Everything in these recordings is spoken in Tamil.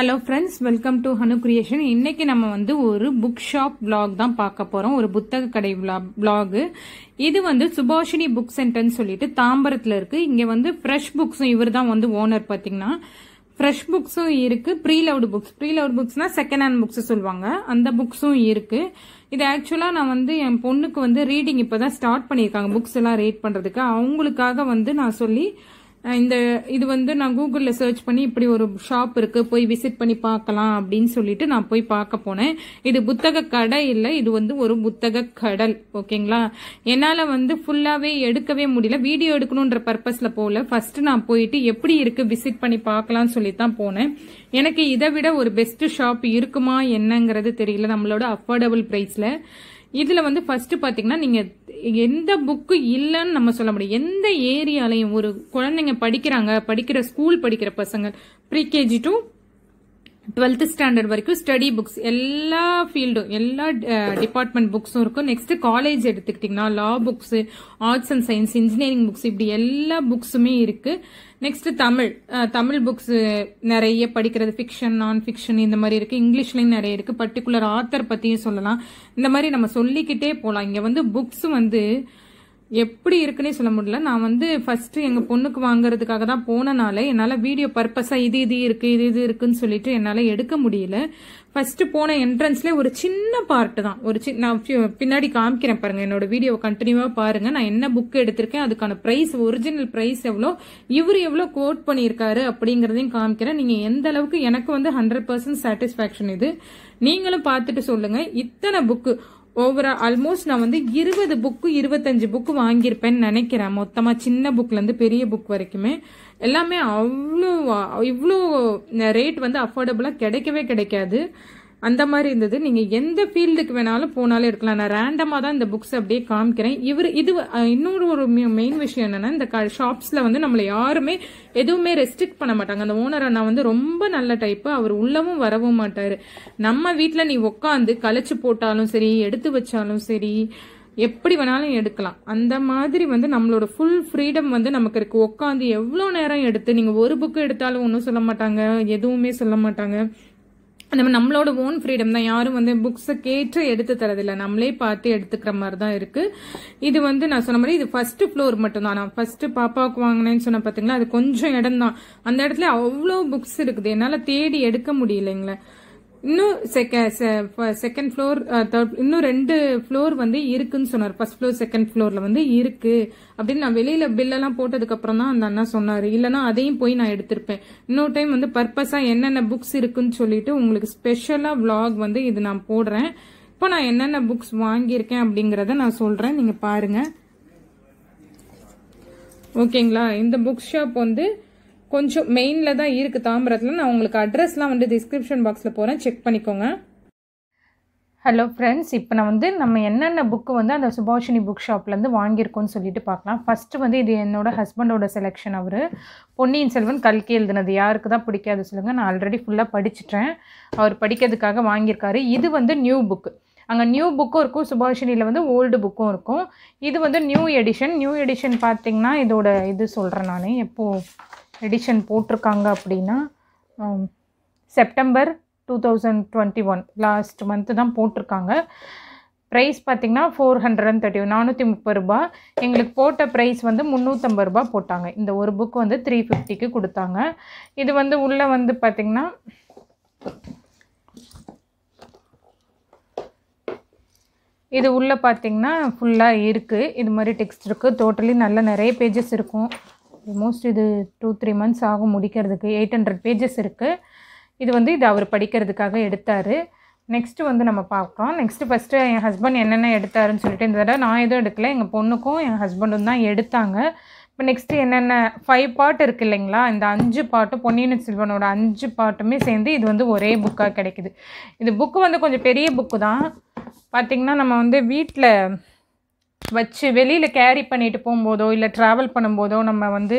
hello friends welcome to Hanu creation இன்னைக்கு நம்ம வந்து ஒரு புக் ஷாப் vlog தான் பார்க்க போறோம் ஒரு புத்தக கடை vlog இது வந்து சுபாஷினி புக் சென்டர்னு சொல்லிட்டு தாம்பரத்துல இருக்கு இங்க வந்து ஃப்ரெஷ் புக்ஸும் இவர் தான் வந்து ஓனர் பாத்தீங்கன்னா ஃப்ரெஷ் புக்ஸும் இருக்கு pre loved books pre loved புக்ஸ்னா செகண்ட் ஹேண்ட் புக்ஸ் சொல்லுவாங்க அந்த புக்ஸும் இருக்கு இது ஆக்சுவலா நான் வந்து என் பொண்ணுக்கு வந்து ரீடிங் இப்பதான் ஸ்டார்ட் பண்ணியிருக்காங்க புக்ஸ் எல்லாம் ரீட் பண்றதுக்கு அவங்களுக்காக வந்து நான் சொல்லி அஹ் இந்த இது வந்து நான் கூகுள்ல சர்ச் பண்ணி இப்படி ஒரு ஷாப் இருக்கு போய் விசிட் பண்ணி பார்க்கலாம் அப்படின்னு சொல்லிட்டு நான் போய் பார்க்க போனேன் இது புத்தக கடை இல்லை இது வந்து ஒரு புத்தக கடல் ஓகேங்களா என்னால வந்து ஃபுல்லாவே எடுக்கவே முடியல வீடியோ எடுக்கணுன்ற பர்பஸ்ல போகல ஃபர்ஸ்ட் நான் போயிட்டு எப்படி இருக்கு விசிட் பண்ணி பார்க்கலாம்னு சொல்லி தான் போனேன் எனக்கு இதை விட ஒரு பெஸ்ட் ஷாப் இருக்குமா என்னங்கிறது தெரியல நம்மளோட அஃபோர்டபுள் பிரைஸ்ல இதுல வந்து ஃபர்ஸ்ட் பாத்தீங்கன்னா நீங்க எந்த புக்கு இல்லைன்னு நம்ம சொல்ல முடியும் எந்த ஏரியாலையும் ஒரு குழந்தைங்க படிக்கிறாங்க படிக்கிற ஸ்கூல் படிக்கிற பசங்க ப்ரீகேஜி டு டுவெல்த் ஸ்டாண்டர்ட் வரைக்கும் ஸ்டடி புக்ஸ் எல்லா ஃபீல்டும் எல்லா டிபார்ட்மெண்ட் புக்ஸும் இருக்கும் நெக்ஸ்ட் காலேஜ் எடுத்துக்கிட்டிங்கன்னா law books arts and science engineering books இப்படி எல்லா புக்ஸுமே இருக்கு next Tamil ah, Tamil books நிறைய படிக்கிறது ஃபிக்ஷன் நான் ஃபிக்ஷன் இந்த மாதிரி இருக்கு இங்கிலீஷ்லயும் நிறைய இருக்கு பர்டிகுலர் ஆத்தர் பத்தியும் சொல்லலாம் இந்த மாதிரி நம்ம சொல்லிக்கிட்டே போலாம் இங்க வந்து புக்ஸ் வந்து எப்படி இருக்குன்னே சொல்ல முடியல நான் வந்து ஃபர்ஸ்ட் எங்க பொண்ணுக்கு வாங்குறதுக்காக தான் போனனால என்னால வீடியோ பர்பஸா இது இது இருக்கு இது இது இருக்குன்னு சொல்லிட்டு என்னால எடுக்க முடியல ஃபர்ஸ்ட் போன என்ட்ரன்ஸ்ல ஒரு சின்ன பார்ட் தான் ஒரு சின்ன நான் பி- பின்னாடி காமிக்கிறேன் பாருங்க என்னோட வீடியோ கண்டினியூவா பாருங்க நான் என்ன புக் எடுத்திருக்கேன் அதுக்கான பிரைஸ் ஒரிஜினல் பிரைஸ் எவ்வளோ இவர் எவ்வளோ கோட் பண்ணியிருக்காரு அப்படிங்கறதையும் காமிக்கிறேன் நீங்க எந்த அளவுக்கு எனக்கு வந்து ஹண்ட்ரட் பர்சன்ட் சாட்டிஸ்பாக்சன் இது நீங்களும் பார்த்துட்டு சொல்லுங்க இத்தனை புக்கு ஓவரா ஆல்மோஸ்ட் நான் வந்து இருபது புக்கு இருபத்தஞ்சு புக்கு வாங்கியிருப்பேன்னு நினைக்கிறேன் மொத்தமா சின்ன புக்ல இருந்து பெரிய புக் வரைக்குமே எல்லாமே அவ்வளோ இவ்வளோ ரேட் வந்து அஃபோர்டபுளா கிடைக்கவே கிடைக்காது அந்த மாதிரி இருந்தது நீங்க எந்த ஃபீல்டுக்கு வேணாலும் போனாலும் எடுக்கலாம் நான் ரேண்டமா தான் இந்த புக்ஸ் அப்படியே காமிக்கிறேன் இவர் இது அஹ், இன்னொரு ஒரு மெயின் விஷயம் என்னன்னா இந்த ஷாப்ஸ்ல வந்து நம்மளை யாருமே எதுவுமே ரெஸ்ட்ரிக்ட் பண்ண மாட்டாங்க அந்த ஓனர் அண்ணா வந்து ரொம்ப நல்ல டைப்பு அவர் உள்ளவும் வரவும் மாட்டாரு நம்ம வீட்ல நீ உட்காந்து கழிச்சு போட்டாலும் சரி எடுத்து வச்சாலும் சரி எப்படி வேணாலும் எடுக்கலாம் அந்த மாதிரி வந்து நம்மளோட ஃபுல் ஃப்ரீடம் வந்து நமக்கு இருக்கு உட்காந்து எவ்வளோ நேரம் எடுத்து நீங்க ஒரு புக்கு எடுத்தாலும் ஒன்றும் சொல்ல மாட்டாங்க எதுவுமே சொல்ல மாட்டாங்க அந்த மாதிரி நம்மளோட ஓன் ஃப்ரீடம் தான் யாரும் வந்து புக்ஸை கேட்டு எடுத்து தரதில்ல நம்மளே பார்த்து எடுத்துக்கிற மாதிரி தான் இருக்கு இது வந்து நான் சொன்ன மாதிரி இது ஃபர்ஸ்ட் ஃப்ளோர் மட்டும் தான் நான் ஃபர்ஸ்ட் பாப்பாவுக்கு வாங்கினேன்னு சொன்ன பார்த்தீங்களா அது கொஞ்சம் இடம் தான் அந்த இடத்துல அவ்வளோ புக்ஸ் இருக்குது என்னால் தேடி எடுக்க முடியலைங்களே இன்னும் செகண்ட் ஃப்ளோர் தேர்ட் இன்னும் ரெண்டு ஃப்ளோர் வந்து இருக்குன்னு சொன்னார் ஃபர்ஸ்ட் ஃப்ளோர் செகண்ட் ஃப்ளோர்ல வந்து இருக்கு அப்படின்னு நான் வெளியில பில்லெல்லாம் போட்டதுக்கு அப்புறம் தான் அந்த அண்ணா சொன்னாரு இல்லைன்னா அதையும் போய் நான் எடுத்திருப்பேன் இன்னொரு டைம் வந்து பர்பஸா என்னென்ன புக்ஸ் இருக்குன்னு சொல்லிட்டு உங்களுக்கு ஸ்பெஷலா vlog வந்து இது நான் போடுறேன் இப்போ நான் என்னென்ன புக்ஸ் வாங்கியிருக்கேன் அப்படிங்கறத நான் சொல்றேன் நீங்க பாருங்க ஓகேங்களா இந்த புக் ஷாப் வந்து கொஞ்சம் மெயின்ல தான் இருக்கு தாம்பரத்தில் நான் உங்களுக்கு அட்ரஸ்லாம் வந்து டிஸ்கிரிப்ஷன் பாக்ஸில் போகிறேன் செக் பண்ணிக்கோங்க ஹலோ ஃப்ரெண்ட்ஸ் இப்போ நான் வந்து நம்ம என்னென்ன புக்கு வந்து அந்த சுபாஷினி புக் ஷாப்லேருந்து வாங்கியிருக்கோம்னு சொல்லிட்டு பார்க்கலாம் ஃபஸ்ட்டு வந்து இது என்னோட ஹஸ்பண்டோட செலெக்ஷன் அவர் பொன்னியின் செல்வன் கல்கி எழுதுனது யாருக்கு தான் பிடிக்காது சொல்லுங்கள் நான் ஆல்ரெடி ஃபுல்லாக படிச்சிட்டேன் அவர் படிக்கிறதுக்காக வாங்கியிருக்காரு இது வந்து நியூ புக்கு அங்கே நியூ புக்கும் இருக்கும் சுபாஷினியில் வந்து ஓல்டு புக்கும் இருக்கும் இது வந்து நியூ எடிஷன் நியூ எடிஷன் பார்த்தீங்கன்னா இதோட இது சொல்கிறேன் நான் எப்போது எடிஷன் போட்டிருக்காங்க அப்படின்னா ஆம், September two thousand twenty one last month தான் போட்டிருக்காங்க ப்ரைஸ் பார்த்தீங்கன்னா ஃபோர் ஹண்ட்ரட் அண்ட் தேர்ட்டி நானூற்றி முப்பது ரூபா எங்களுக்கு போட்ட ப்ரைஸ் வந்து முந்நூற்றம்பது ரூபா போட்டாங்க இந்த ஒரு புக் வந்து த்ரீ ஃபிஃப்டிக்கு கொடுத்தாங்க இது வந்து உள்ளே வந்து பார்த்திங்கன்னா இது உள்ளே பார்த்தீங்கன்னா ஃபுல்லாக இருக்குது இது மாதிரி டெக்ஸ்ட் இருக்குது டோட்டலி நல்ல நிறைய பேஜஸ் இருக்கும் ஆல்மோஸ்ட் இது டூ த்ரீ மந்த்ஸ் ஆகும் முடிக்கிறதுக்கு எயிட் ஹண்ட்ரட் பேஜஸ் இருக்குது இது வந்து இது அவர் படிக்கிறதுக்காக எடுத்தார் நெக்ஸ்ட்டு வந்து நம்ம பார்க்குறோம் நெக்ஸ்ட்டு ஃபஸ்ட்டு என் ஹஸ்பண்ட் என்னென்ன எடுத்தாருன்னு சொல்லிட்டு இந்த தடவை நான் எதுவும் எடுக்கல எங்கள் பொண்ணுக்கும் என் ஹஸ்பண்டும் தான் எடுத்தாங்க இப்போ நெக்ஸ்ட்டு என்னென்ன ஃபைவ் பார்ட் இருக்குது இல்லைங்களா இந்த அஞ்சு பாட்டும் பொன்னியின் செல்வனோட அஞ்சு பாட்டுமே சேர்ந்து இது வந்து ஒரே புக்காக கிடைக்குது இது புக்கு வந்து கொஞ்சம் பெரிய புக்கு தான் பார்த்திங்கன்னா நம்ம வந்து வீட்டில் வச்சு வெளியில் கேரி பண்ணிட்டு போகும்போதோ இல்லை ட்ராவல் பண்ணும்போதோ நம்ம வந்து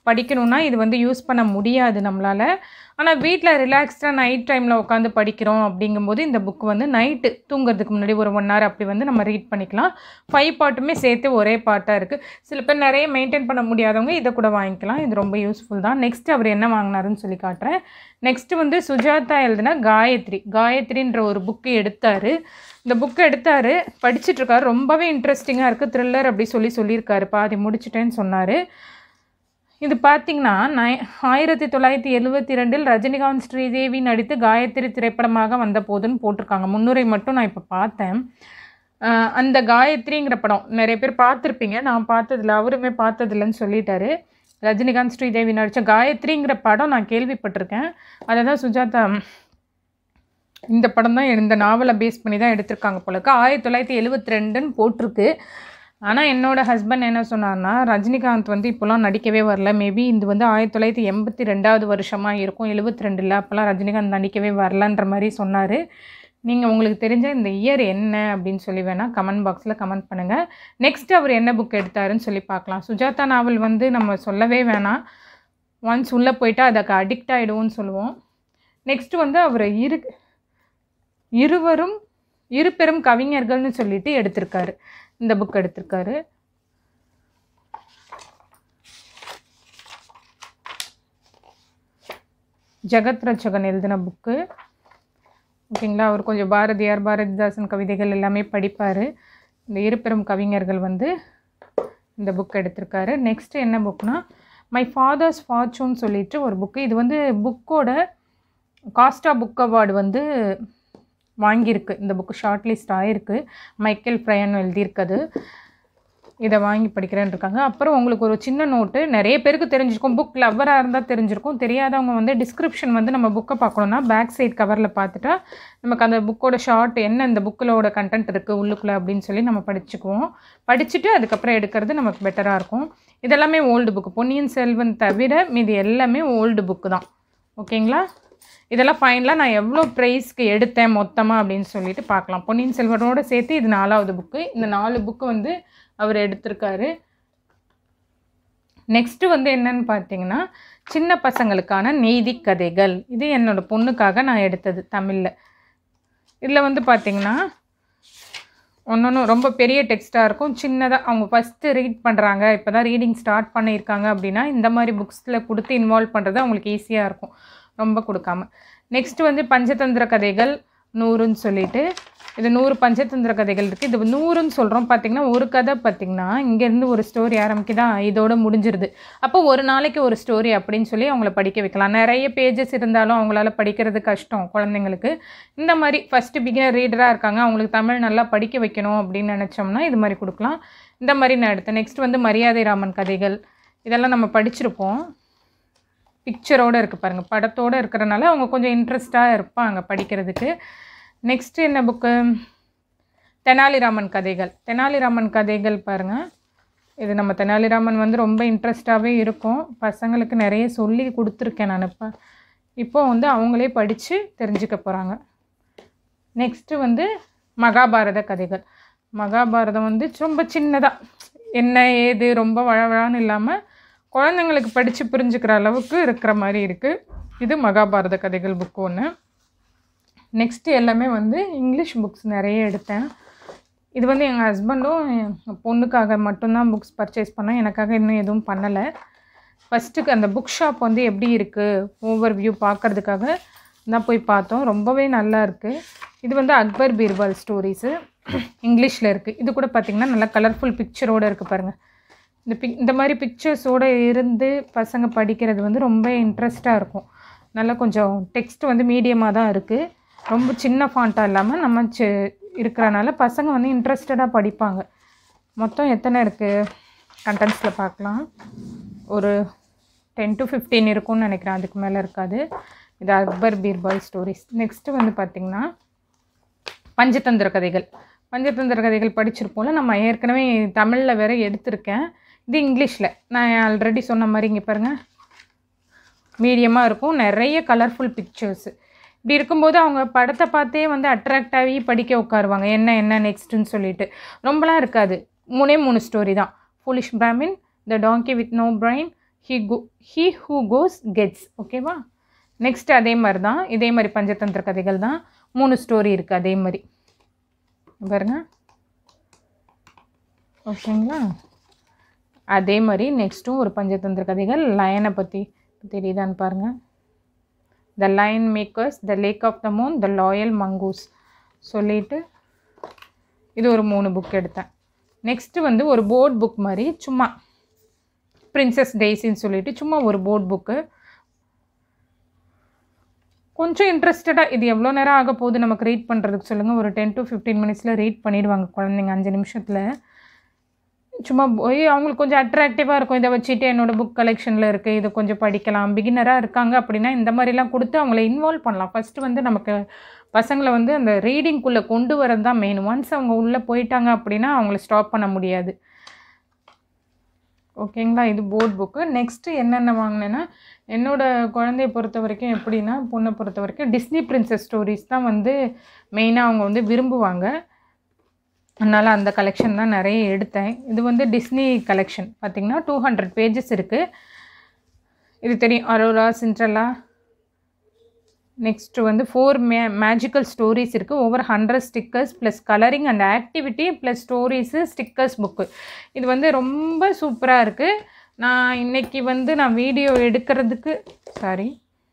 படிக்கணும்னா இது வந்து யூஸ் பண்ண முடியாது நம்மளால் ஆனால் வீட்டில் ரிலாக்ஸ்டாக நைட் டைமில் உட்காந்து படிக்கிறோம் அப்படிங்கும்போது இந்த புக் வந்து நைட்டு தூங்குறதுக்கு முன்னாடி ஒரு ஒன் ஹவர் அப்படி வந்து நம்ம ரீட் பண்ணிக்கலாம் ஃபைவ் பாட்டுமே சேர்த்து ஒரே பாட்டாக இருக்குது சில பேர் நிறைய மெயின்டைன் பண்ண முடியாதவங்க இதை கூட வாங்கிக்கலாம் இது ரொம்ப யூஸ்ஃபுல் தான் நெக்ஸ்ட் அவர் என்ன வாங்கினாருன்னு சொல்லி காட்டுறேன் நெக்ஸ்ட் வந்து சுஜாதா எழுதின காயத்ரி காயத்ரின்ற ஒரு புக்கு எடுத்தார் இந்த புக்கு எடுத்தார் படிச்சிட்ருக்காரு ரொம்பவே இன்ட்ரெஸ்டிங்காக இருக்குது த்ரில்லர் அப்படி சொல்லி சொல்லியிருக்காரு பாதி முடிச்சிட்டேன்னு சொன்னார் இது பார்த்தீங்கன்னா நை ஆயிரத்தி தொள்ளாயிரத்தி எழுபத்தி ரெண்டில் ரஜினிகாந்த் ஸ்ரீதேவி நடித்து காயத்ரி திரைப்படமாக வந்த போதுன்னு போட்டிருக்காங்க முன்னுரை மட்டும் நான் இப்போ பார்த்தேன் ஆஹ் அந்த காயத்ரிங்கிற படம் நிறைய பேர் பார்த்துருப்பீங்க நான் பார்த்ததில்ல அவருமே பார்த்ததில்லன்னு சொல்லிட்டாரு ரஜினிகாந்த் ஸ்ரீதேவி நடித்த காயத்ரிங்கிற படம் நான் கேள்விப்பட்டிருக்கேன் அதை தான் சுஜாதா இந்த படம் தான் இந்த நாவலை பேஸ் பண்ணி தான் எடுத்திருக்காங்க போல இருக்கு ஆயிரத்தி தொள்ளாயிரத்தி எழுபத்தி ரெண்டுன்னு போட்டிருக்கு ஆனால் என்னோட ஹஸ்பண்ட் என்ன சொன்னார்னா ரஜினிகாந்த் வந்து இப்போலாம் நடிக்கவே வரல மேபி இது வந்து ஆயிரத்தி தொள்ளாயிரத்தி எண்பத்தி ரெண்டாவது வருஷமாக இருக்கும் எழுபத்தி ரெண்டில் அப்போல்லாம் ரஜினிகாந்த் நடிக்கவே வரலன்ற மாதிரி சொன்னார் நீங்கள் உங்களுக்கு தெரிஞ்ச இந்த இயர் என்ன அப்படின்னு சொல்லி வேணால் கமெண்ட் பாக்ஸில் கமெண்ட் பண்ணுங்கள் நெக்ஸ்ட் அவர் என்ன புக் எடுத்தாருன்னு சொல்லி பார்க்கலாம் சுஜாதா நாவல் வந்து நம்ம சொல்லவே வேணாம் ஒன்ஸ் உள்ளே போயிட்டா அதுக்கு அடிக்ட் ஆகிடுவோம்னு சொல்லுவோம் நெக்ஸ்ட் வந்து அவர் இரு இருவரும் இரு பெரும் கவிஞர்கள்னு சொல்லிட்டு எடுத்திருக்காரு இந்த புக் எடுத்திருக்காரு ஜெகத் ரட்சகன் எழுதின புக்கு ஓகேங்களா அவர் கொஞ்சம் பாரதியார் பாரதிதாசன் கவிதைகள் எல்லாமே படிப்பார் இந்த இரு பெரும் கவிஞர்கள் வந்து இந்த புக் எடுத்திருக்காரு நெக்ஸ்ட் என்ன புக்னா மை ஃபாதர்ஸ் ஃபார்ச்சூன் சொல்லிட்டு ஒரு புக்கு இது வந்து புக்கோட காஸ்டா புக் அவார்டு வந்து வாங்கியிருக்கு இந்த புக்கு ஷார்ட் லிஸ்ட் ஆகிருக்கு மைக்கேல் ஃப்ரையன் எழுதியிருக்குது இதை வாங்கி படிக்கிறேன்னு இருக்காங்க அப்புறம் உங்களுக்கு ஒரு சின்ன நோட்டு நிறைய பேருக்கு தெரிஞ்சிருக்கும் புக் லவ்வராக இருந்தால் தெரிஞ்சிருக்கும் தெரியாதவங்க வந்து டிஸ்கிரிப்ஷன் வந்து நம்ம புக்கை பார்க்கணுன்னா பேக் சைட் கவரில் பார்த்துட்டா நமக்கு அந்த புக்கோட ஷார்ட் என்ன இந்த புக்கிலோட கண்டென்ட் இருக்குது உள்ளுக்குள்ளே அப்படின்னு சொல்லி நம்ம படிச்சுக்குவோம் படிச்சுட்டு அதுக்கப்புறம் எடுக்கிறது நமக்கு பெட்டராக இருக்கும் இதெல்லாமே ஓல்டு புக்கு பொன்னியின் செல்வன் தவிர மீதி எல்லாமே ஓல்டு புக்கு தான் ஓகேங்களா இதெல்லாம் ஃபைனலாக நான் எவ்வளோ ப்ரைஸ்க்கு எடுத்தேன் மொத்தமாக அப்படின்னு சொல்லிட்டு பார்க்கலாம் பொன்னியின் செல்வனோட சேர்த்து இது நாலாவது புக்கு இந்த நாலு புக்கு வந்து அவர் எடுத்திருக்காரு நெக்ஸ்ட்டு வந்து என்னன்னு பார்த்தீங்கன்னா சின்ன பசங்களுக்கான நீதி கதைகள் இது என்னோட பொண்ணுக்காக நான் எடுத்தது தமிழில் இதில் வந்து பார்த்தீங்கன்னா ஒன்று ரொம்ப பெரிய டெக்ஸ்ட்டாக இருக்கும் சின்னதாக அவங்க ஃபஸ்ட்டு ரீட் பண்ணுறாங்க இப்போ தான் ரீடிங் ஸ்டார்ட் பண்ணியிருக்காங்க அப்படின்னா இந்த மாதிரி புக்ஸில் கொடுத்து இன்வால்வ் பண்ணுறது அவங்களுக்கு ஈஸியாக இருக்கும் ரொம்ப கொடுக்காம நெக்ஸ்ட் வந்து பஞ்சதந்திர கதைகள் நூறுன்னு சொல்லிட்டு இது நூறு பஞ்சதந்திர கதைகள் இருக்குது இது நூறுன்னு சொல்கிறோம் பார்த்தீங்கன்னா ஒரு கதை பார்த்தீங்கன்னா இங்கேருந்து ஒரு ஸ்டோரி ஆரம்பிக்குதா இதோட முடிஞ்சிருது அப்போ ஒரு நாளைக்கு ஒரு ஸ்டோரி அப்படின்னு சொல்லி அவங்கள படிக்க வைக்கலாம் நிறைய பேஜஸ் இருந்தாலும் அவங்களால படிக்கிறது கஷ்டம் குழந்தைங்களுக்கு இந்த மாதிரி ஃபஸ்ட்டு பிகினர் ரீடராக இருக்காங்க அவங்களுக்கு தமிழ் நல்லா படிக்க வைக்கணும் அப்படின்னு நினச்சோம்னா இது மாதிரி கொடுக்கலாம் இந்த மாதிரி நான் எடுத்தேன் நெக்ஸ்ட் வந்து மரியாதை ராமன் கதைகள் இதெல்லாம் நம்ம படிச்சிருப்போம் பிக்சரோடு இருக்குது பாருங்கள் படத்தோடு இருக்கிறனால அவங்க கொஞ்சம் இன்ட்ரெஸ்டாக இருப்பாங்க படிக்கிறதுக்கு நெக்ஸ்ட் என்ன புக்கு தெனாலிராமன் கதைகள் தெனாலிராமன் கதைகள் பாருங்கள் இது நம்ம தெனாலிராமன் வந்து ரொம்ப இன்ட்ரெஸ்டாகவே இருக்கும் பசங்களுக்கு நிறைய சொல்லி கொடுத்துருக்கேன் நான் இப்போ இப்போ வந்து அவங்களே படித்து தெரிஞ்சுக்க போகிறாங்க நெக்ஸ்ட்டு வந்து மகாபாரத கதைகள் மகாபாரதம் வந்து ரொம்ப சின்னதாக என்ன ஏது ரொம்ப வழவழான்னு இல்லாமல் குழந்தைங்களுக்கு படித்து புரிஞ்சுக்கிற அளவுக்கு இருக்கிற மாதிரி இருக்குது இது மகாபாரத கதைகள் புக் ஒன்று நெக்ஸ்ட்டு எல்லாமே வந்து இங்கிலீஷ் புக்ஸ் நிறைய எடுத்தேன் இது வந்து எங்கள் ஹஸ்பண்டும் என் பொண்ணுக்காக மட்டும்தான் புக்ஸ் பர்ச்சேஸ் பண்ணேன் எனக்காக இன்னும் எதுவும் பண்ணலை ஃபஸ்ட்டுக்கு அந்த புக் ஷாப் வந்து எப்படி இருக்குது ஓவர் வியூ பார்க்குறதுக்காக தான் போய் பார்த்தோம் ரொம்பவே நல்லா இருக்குது இது வந்து அக்பர் பீர்பால் ஸ்டோரிஸு இங்கிலீஷில் இருக்குது இது கூட பார்த்திங்கன்னா நல்லா கலர்ஃபுல் பிக்சரோடு இருக்குது பாருங்கள் இந்த பிக் இந்த மாதிரி பிக்சர்ஸோடு இருந்து பசங்க படிக்கிறது வந்து ரொம்ப இன்ட்ரெஸ்ட்டாக இருக்கும் நல்லா கொஞ்சம் டெக்ஸ்ட் வந்து மீடியமாக தான் இருக்குது ரொம்ப சின்ன ஃபாண்ட்டாக இல்லாமல் நம்ம சி இருக்கிறனால பசங்க வந்து இன்ட்ரெஸ்டடாக படிப்பாங்க மொத்தம் எத்தனை இருக்குது கண்டென்ட்ஸில் பார்க்கலாம் ஒரு டென் டு ஃபிஃப்டீன் இருக்கும்னு நினைக்கிறேன் அதுக்கு மேலே இருக்காது இது அக்பர் பீர்பால் ஸ்டோரிஸ் நெக்ஸ்ட்டு வந்து பார்த்திங்கன்னா பஞ்சதந்திர கதைகள் பஞ்சதந்திர கதைகள் படிச்சிருப்போம்ல நம்ம ஏற்கனவே தமிழில் வேற எடுத்திருக்கேன் இது இங்கிலீஷில் நான் ஆல்ரெடி சொன்ன மாதிரி இங்கே பாருங்கள் மீடியமாக இருக்கும் நிறைய கலர்ஃபுல் பிக்சர்ஸு இப்படி இருக்கும்போது அவங்க படத்தை பார்த்தே வந்து அட்ராக்ட் ஆகி படிக்க உட்காருவாங்க என்ன என்ன நெக்ஸ்ட்டுன்னு சொல்லிட்டு ரொம்பலாம் இருக்காது மூணே மூணு ஸ்டோரி தான் foolish brahmin the donkey with no brain he go he who goes gets ஓகேவா நெக்ஸ்ட் அதே மாதிரி தான் இதே மாதிரி பஞ்சதந்திர கதைகள் தான் மூணு ஸ்டோரி இருக்குது அதே மாதிரி பாருங்க ஓகேங்களா அதே மாதிரி நெக்ஸ்ட்டும் ஒரு பஞ்சதந்திர கதைகள் லயனை பற்றி தெரியுதான்னு பாருங்கள் the lion makers the lake of the moon the loyal mongoose சொல்லிட்டு இது ஒரு மூணு புக் எடுத்தேன் நெக்ஸ்ட்டு வந்து ஒரு போர்ட் புக் மாதிரி சும்மா பிரின்சஸ் டெய்ஸின்னு சொல்லிட்டு சும்மா ஒரு போர்ட் புக்கு கொஞ்சம் இன்ட்ரெஸ்டடாக இது எவ்வளோ நேரம் ஆக போகுது நமக்கு ரீட் பண்ணுறதுக்கு சொல்லுங்கள் ஒரு டென் டு ஃபிஃப்டீன் மினிட்ஸில் ரீட் பண்ணிடுவாங்க குழந்தைங்க அஞ்சு நிமிஷத்தில் சும்மா போய் அவங்களுக்கு கொஞ்சம் அட்ராக்டிவாக இருக்கும் இதை வச்சுட்டு என்னோடய புக் கலெக்ஷனில் இருக்குது இது கொஞ்சம் படிக்கலாம் பிகினராக இருக்காங்க அப்படின்னா இந்த மாதிரிலாம் கொடுத்து அவங்கள இன்வால்வ் பண்ணலாம் ஃபஸ்ட்டு வந்து நமக்கு பசங்களை வந்து அந்த ரீடிங்குள்ளே கொண்டு வரது தான் மெயின் ஒன்ஸ் அவங்க உள்ளே போயிட்டாங்க அப்படின்னா அவங்கள ஸ்டாப் பண்ண முடியாது ஓகேங்களா இது போர்ட் புக்கு நெக்ஸ்ட்டு என்னென்ன வாங்கினேன்னா என்னோடய குழந்தைய பொறுத்த வரைக்கும் எப்படின்னா பொண்ணை பொறுத்த வரைக்கும் டிஸ்னி பிரின்சஸ் ஸ்டோரிஸ் தான் வந்து மெயினாக அவங்க வந்து விரும்புவாங்க அதனால் அந்த கலெக்ஷன் தான் நிறைய எடுத்தேன் இது வந்து டிஸ்னி கலெக்ஷன் பார்த்திங்கன்னா டூ ஹண்ட்ரட் பேஜஸ் இருக்குது இது தெரியும் அரோரா சிண்ட்ரலா நெக்ஸ்ட்டு வந்து ஃபோர் மே மேஜிக்கல் ஸ்டோரிஸ் இருக்குது over hundred stickers plus colouring and activity plus stories stickers book இது வந்து ரொம்ப சூப்பராக இருக்குது நான் இன்னைக்கு வந்து நான் வீடியோ எடுக்கிறதுக்கு சாரி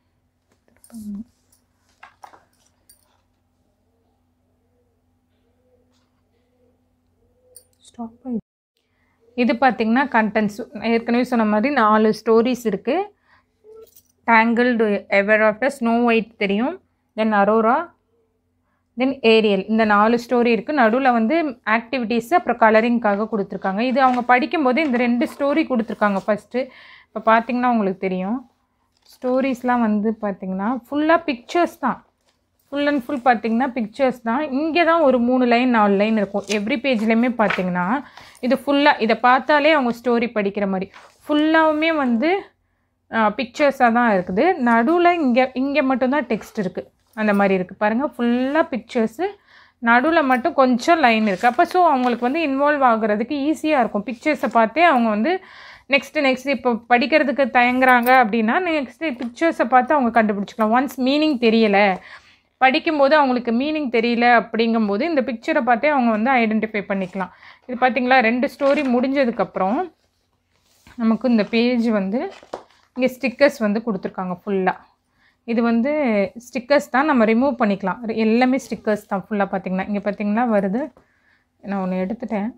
ஸ்டாப் இது பார்த்திங்கன்னா கண்டென்ட்ஸ் ஏற்கனவே சொன்ன மாதிரி நாலு ஸ்டோரிஸ் இருக்குது Tangled ever after Snow White தெரியும் தென் அரோரா தென் ஏரியல் இந்த நாலு ஸ்டோரி இருக்குது நடுவில் வந்து ஆக்டிவிட்டீஸ் அப்புறம் கலரிங்க்காக கொடுத்துருக்காங்க இது அவங்க படிக்கும்போது இந்த ரெண்டு ஸ்டோரி கொடுத்துருக்காங்க ஃபஸ்ட்டு இப்போ பார்த்தீங்கன்னா உங்களுக்கு தெரியும் ஸ்டோரிஸ்லாம் வந்து பார்த்திங்கன்னா ஃபுல்லாக பிக்சர்ஸ் தான் ஃபுல் அண்ட் ஃபுல் பார்த்தீங்கன்னா பிக்சர்ஸ் தான் இங்கே தான் ஒரு மூணு லைன் நாலு லைன் இருக்கும் எவ்ரி பேஜ்லேயுமே பார்த்தீங்கன்னா இது ஃபுல்லாக இதை பார்த்தாலே அவங்க ஸ்டோரி படிக்கிற மாதிரி ஃபுல்லாகவுமே வந்து பிக்சர்ஸாக தான் இருக்குது நடுவில் இங்கே இங்கே மட்டும்தான் டெக்ஸ்ட் இருக்குது அந்த மாதிரி இருக்குது பாருங்கள் ஃபுல்லாக பிக்சர்ஸு நடுவில் மட்டும் கொஞ்சம் லைன் இருக்குது அப்போ ஸோ அவங்களுக்கு வந்து இன்வால்வ் ஆகுறதுக்கு ஈஸியாக இருக்கும் பிக்சர்ஸை பார்த்தே அவங்க வந்து நெக்ஸ்ட்டு நெக்ஸ்ட் இப்போ படிக்கிறதுக்கு தயங்குறாங்க அப்படின்னா நெக்ஸ்ட்டு பிக்சர்ஸை பார்த்து அவங்க கண்டுபிடிச்சிக்கலாம் ஒன்ஸ் மீனிங் தெரியலை படிக்கும்போது அவங்களுக்கு மீனிங் தெரியல அப்படிங்கும்போது இந்த பிக்சரை பார்த்தே அவங்க வந்து ஐடென்டிஃபை பண்ணிக்கலாம் இது பார்த்திங்களா ரெண்டு ஸ்டோரி முடிஞ்சதுக்கப்புறம் நமக்கு இந்த பேஜ் வந்து இங்கே ஸ்டிக்கர்ஸ் வந்து கொடுத்துருக்காங்க ஃபுல்லாக இது வந்து ஸ்டிக்கர்ஸ் தான் நம்ம ரிமூவ் பண்ணிக்கலாம் எல்லாமே ஸ்டிக்கர்ஸ் தான் ஃபுல்லாக பார்த்திங்கன்னா இங்கே பார்த்திங்கன்னா வருது நான் ஒன்று எடுத்துட்டேன்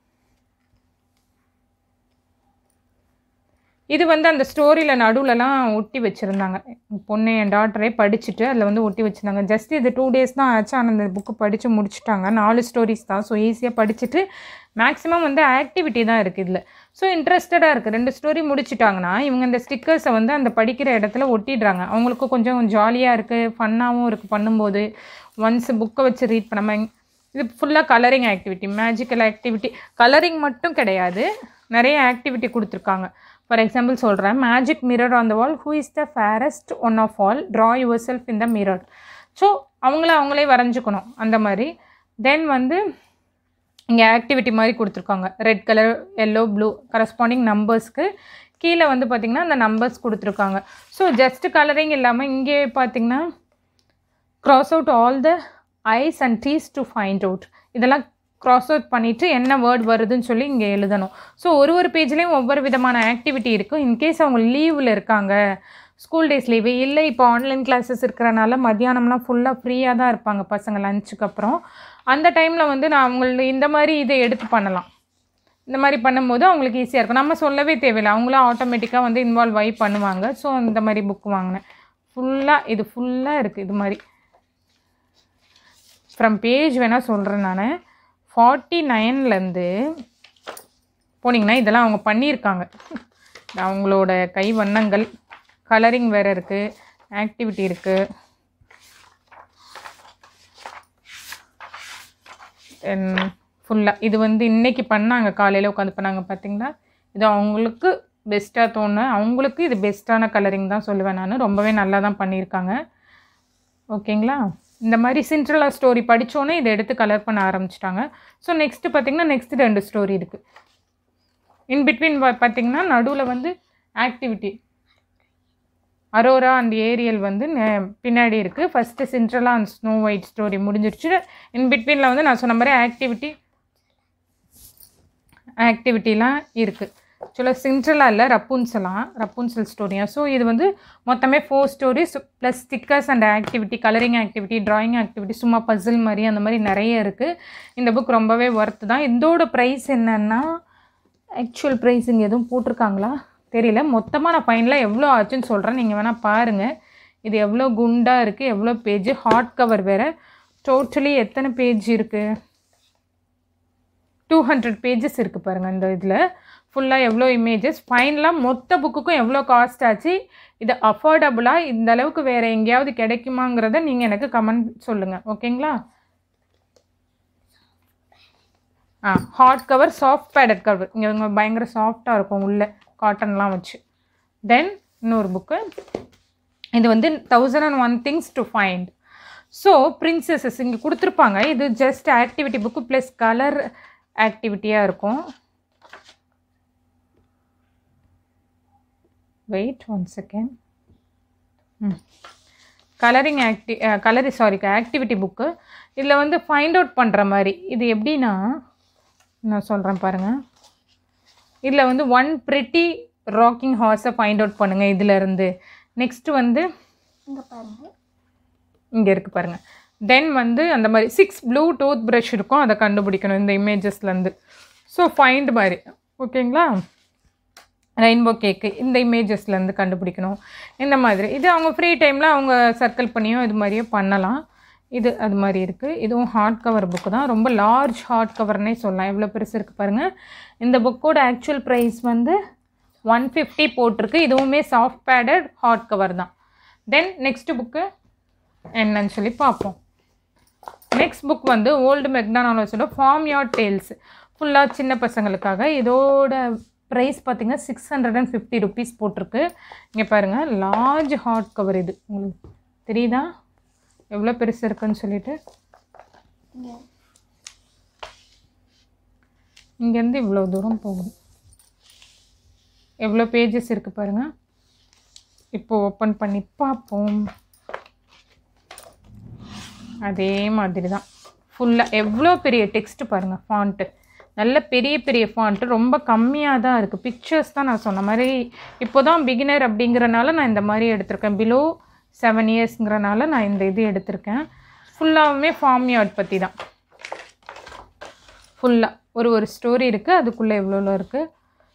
இது வந்து அந்த ஸ்டோரியில் நடுவுலலாம் ஒட்டி வச்சுருந்தாங்க பொண்ணு என் டாட்டரே படிச்சுட்டு அதில் வந்து ஒட்டி வச்சுருந்தாங்க ஜஸ்ட் இது டூ டேஸ் தான் ஆச்சு ஆனால் அந்த புக்கு படித்து முடிச்சுட்டாங்க நாலு ஸ்டோரிஸ் தான் ஸோ ஈஸியாக படிச்சுட்டு மேக்ஸிமம் வந்து ஆக்டிவிட்டி தான் இருக்குது இதில் ஸோ இன்ட்ரெஸ்டடாக இருக்குது ரெண்டு ஸ்டோரி முடிச்சிட்டாங்கன்னா இவங்க இந்த ஸ்டிக்கர்ஸை வந்து அந்த படிக்கிற இடத்துல ஒட்டிடுறாங்க அவங்களுக்கு கொஞ்சம் ஜாலியாக இருக்குது ஃபன்னாகவும் இருக்குது பண்ணும்போது ஒன்ஸ் புக்கை வச்சு ரீட் பண்ணாம இது ஃபுல்லாக colouring activity magical activity colouring மட்டும் கிடையாது நிறைய ஆக்டிவிட்டி கொடுத்துருக்காங்க ஃபார் எக்ஸாம்பிள் சொல்கிறேன் magic mirror on the wall who is the fairest one of all draw yourself in the mirror so அவங்கள அவங்களே வரைஞ்சிக்கணும் அந்த மாதிரி தென் வந்து இங்கே ஆக்டிவிட்டி மாதிரி கொடுத்துருக்காங்க red colour yellow blue corresponding நம்பர்ஸ்க்கு கீழே வந்து பார்த்திங்கன்னா அந்த நம்பர்ஸ் கொடுத்துருக்காங்க ஸோ ஜஸ்ட் கலரிங் இல்லாமல் இங்கே பார்த்திங்கன்னா cross out all the I's and T's to find out இதெல்லாம் க்ராஸ் அவுட் பண்ணிவிட்டு என்ன வேர்ட் வருதுன்னு சொல்லி இங்கே எழுதணும் ஸோ ஒரு ஒரு பேஜ்லேயும் ஒவ்வொரு விதமான ஆக்டிவிட்டி இருக்கும் இன்கேஸ் அவங்க லீவில் இருக்காங்க ஸ்கூல் டேஸ் லீவு இல்லை இப்போ ஆன்லைன் கிளாஸஸ் இருக்கிறனால மத்தியானம்லாம் ஃபுல்லாக ஃப்ரீயாக தான் இருப்பாங்க பசங்க லஞ்சுக்கு அப்புறம் அந்த டைமில் வந்து நான் அவங்கள இந்த மாதிரி இதை எடுத்து பண்ணலாம் இந்த மாதிரி பண்ணும்போது அவங்களுக்கு ஈஸியாக இருக்கும் நம்ம சொல்லவே தேவையில்லை அவங்களும் ஆட்டோமேட்டிக்காக வந்து இன்வால்வ் ஆகி பண்ணுவாங்க ஸோ இந்த மாதிரி புக் வாங்கினேன் ஃபுல்லாக இது ஃபுல்லாக இருக்குது இது மாதிரி ஃப்ரம் பேஜ் வேணால் சொல்கிறேன் நான் ஃபார்ட்டி நைன்லேருந்து போனீங்கன்னா இதெல்லாம் அவங்க பண்ணியிருக்காங்க இது அவங்களோட கை வண்ணங்கள் கலரிங் வேறு இருக்குது ஆக்டிவிட்டி இருக்குது ஃபுல்லாக இது வந்து இன்றைக்கி பண்ணாங்க காலையில் உட்காந்து பண்ணாங்க பார்த்தீங்களா இது அவங்களுக்கு பெஸ்ட்டாக தோணு அவங்களுக்கு இது பெஸ்ட்டான கலரிங் தான் சொல்லுவேன் நான் ரொம்பவே நல்லா தான் பண்ணியிருக்காங்க ஓகேங்களா இந்த மாதிரி சிண்ட்ரலா ஸ்டோரி படித்தோன்னே இதை எடுத்து கலர் பண்ண ஆரம்பிச்சிட்டாங்க ஸோ நெக்ஸ்ட்டு பார்த்திங்கன்னா நெக்ஸ்ட் ரெண்டு ஸ்டோரி இருக்குது இன் பிட்வீன் பார்த்திங்கன்னா நடுவில் வந்து ஆக்டிவிட்டி அரோரா அண்ட் ஏரியல் வந்து நெ- பின்னாடி இருக்குது first Cinderella and Snow White story முடிஞ்சிருச்சு இன் பிட்வீனில் வந்து நான் சொன்ன மாதிரி ஆக்டிவிட்டி ஆக்டிவிட்டிலாம் இருக்குது ஆக்சுவலாக சிண்ட்ரலா இல்லை ரப்புன்சலாம் ரப்புன்சல் ஸ்டோரியா ஸோ இது வந்து மொத்தமே four stories plus stickers and activity colouring activity drawing activity சும்மா பசில் மாதிரி அந்த மாதிரி நிறைய இருக்குது இந்த புக் ரொம்பவே ஒர்த்து தான் இதோட ப்ரைஸ் என்னன்னா ஆக்சுவல் ப்ரைஸ் இங்கே எதுவும் போட்டிருக்காங்களா தெரியல மொத்தமாக நான் ஃபைனலாக எவ்வளோ ஆச்சுன்னு சொல்கிறேன் நீங்கள் வேணால் பாருங்கள் இது எவ்வளோ குண்டாக இருக்குது எவ்வளோ பேஜ் ஹார்ட் கவர் வேறு டோட்டலி எத்தனை பேஜ் இருக்குது டூ ஹண்ட்ரட் பேஜஸ் இருக்குது பாருங்கள் இந்த இதில் ஃபுல்லாக எவ்வளோ இமேஜஸ் ஃபைனலாக மொத்த புக்குக்கும் எவ்வளோ காஸ்ட் ஆச்சு இது அஃபோர்டபுளாக இந்த அளவுக்கு வேறு எங்கேயாவது கிடைக்குமாங்கிறத நீங்கள் எனக்கு கமெண்ட் சொல்லுங்கள் ஓகேங்களா ஆ hard cover soft padded cover இங்கே இவங்க பயங்கர சாஃப்டாக இருக்கும் உள்ளே காட்டன்லாம் வச்சு தென் இன்னொரு புக்கு இது வந்து thousand and one things to find so princesses இங்கே கொடுத்துருப்பாங்க இது just activity book plus colour ஆக்டிவிட்டியாக இருக்கும் wait one second hmm colouring ஆக்டி கலரி சாரி ஆக்டிவிட்டி புக்கு இதில் வந்து ஃபைண்ட் அவுட் பண்ணுற மாதிரி இது எப்படின்னா நான் சொல்கிறேன் பாருங்கள் இதில் வந்து ஒன் பிரிட்டி ராக்கிங் ஹார்ஸை ஃபைண்ட் அவுட் பண்ணுங்கள் இதிலேருந்து நெக்ஸ்ட்டு வந்து இங்கே பாருங்க இங்கே இருக்குது பாருங்கள் தென் வந்து அந்த மாதிரி சிக்ஸ் ப்ளூ டூத் ப்ரஷ் இருக்கும் அதை கண்டுபிடிக்கணும் இந்த இமேஜஸ்லேருந்து ஸோ ஃபைண்ட் மாதிரி ஓகேங்களா ரெயின்போ கேக்கு இந்த இமேஜஸ்லேருந்து கண்டுபிடிக்கணும் இந்த மாதிரி இது அவங்க ஃப்ரீ டைமில் அவங்க சர்க்கிள் பண்ணியோ இது மாதிரியோ பண்ணலாம் இது அது மாதிரி இருக்குது இதுவும் ஹார்ட் கவர் புக்கு தான் ரொம்ப லார்ஜ் ஹார்ட் கவர்னே சொல்லலாம் எவ்வளோ பெருசு இருக்குது பாருங்கள் இந்த புக்கோட ஆக்சுவல் ப்ரைஸ் வந்து ஒன் ஃபிஃப்டி போட்டிருக்கு இதுவுமே சாஃப்ட் பேடட் ஹார்ட் கவர் தான் தென் நெக்ஸ்ட் புக்கு என்னன்னு சொல்லி பார்ப்போம் நெக்ஸ்ட் புக் வந்து ஓல்டு மெக்டானாலஜியோட ஃபார்ம் யார்ட் டேல்ஸ் ஃபுல்லாக சின்ன பசங்களுக்காக இதோட ப்ரைஸ் பார்த்தீங்கன்னா six hundred and fifty rupees போட்டிருக்கு இங்கே பாருங்கள் லார்ஜ் ஹார்ட் கவர் இது உங்களுக்கு தெரியுதா எவ்வளோ பெருசு இருக்குன்னு சொல்லிட்டு இங்கே இங்கேருந்து இவ்வளோ தூரம் போகுது எவ்வளோ பேஜஸ் இருக்குது பாருங்கள் இப்போ ஓப்பன் பண்ணி பார்ப்போம் அதே மாதிரி தான் ஃபுல்லாக எவ்வளோ பெரிய டெக்ஸ்ட் பாருங்கள் ஃபாண்ட்டு நல்ல பெரிய பெரிய ஃபாண்ட்டு ரொம்ப கம்மியாக தான் இருக்குது பிக்சர்ஸ் தான் நான் சொன்ன மாதிரி இப்போ தான் பிகினர் அப்படிங்கிறனால நான் இந்த மாதிரி எடுத்திருக்கேன் பிலோ செவன் இயர்ஸ்ங்கிறனால நான் இந்த இது எடுத்திருக்கேன் ஃபுல்லாகவுமே ஃபார்ம் யார்ட் பற்றி தான் ஃபுல்லாக ஒரு ஒரு ஸ்டோரி இருக்குது அதுக்குள்ளே எவ்வளோ இருக்குது